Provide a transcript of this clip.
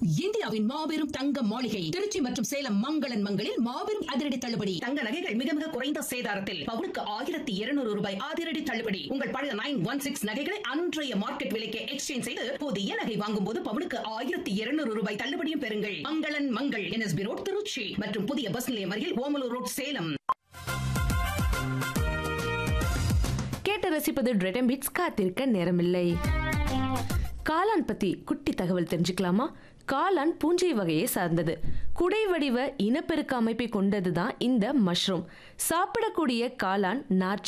இந்தியாவின் மாபெரும் தங்க மாளிகை திருச்சி மற்றும் சேலம் மங்களன் மங்களில் மாபெரும் அதிரடி தள்ளுபடி தங்க நகைகள் மிக மிக குறைந்த சேதாரத்தில் பவுனுக்கு ஆயிரத்தி இருநூறு ரூபாய் அதிரடி தள்ளுபடி உங்கள் பழைய நைன் ஒன் சிக்ஸ் நகைகளை அன்றைய மார்க்கெட் விலைக்கு எக்ஸ்சேஞ்ச் செய்து புதிய நகை வாங்கும் போது பவுனுக்கு ஆயிரத்தி இருநூறு ரூபாய் தள்ளுபடியும் பெறுங்கள் மங்களன் மங்கள் என்எஸ்பி ரோட் திருச்சி மற்றும் புதிய பஸ் நிலையம் அருகில் ஓமலூர் ரோட் சேலம் கேட்டு ரசிப்பது டிரெடம் பிட்ஸ் காத்திருக்க நேரமில்லை காளான் பத்தி குட்டி தகவல் தெரிஞ்சுக்கலாமா காளான் பூஞ்சை வகையை சார்ந்தது குடை வடிவ இனப்பெருக்க அமைப்பை கொண்டதுதான் இந்த மஷ்ரூம் சாப்பிடக்கூடிய காளான் நார்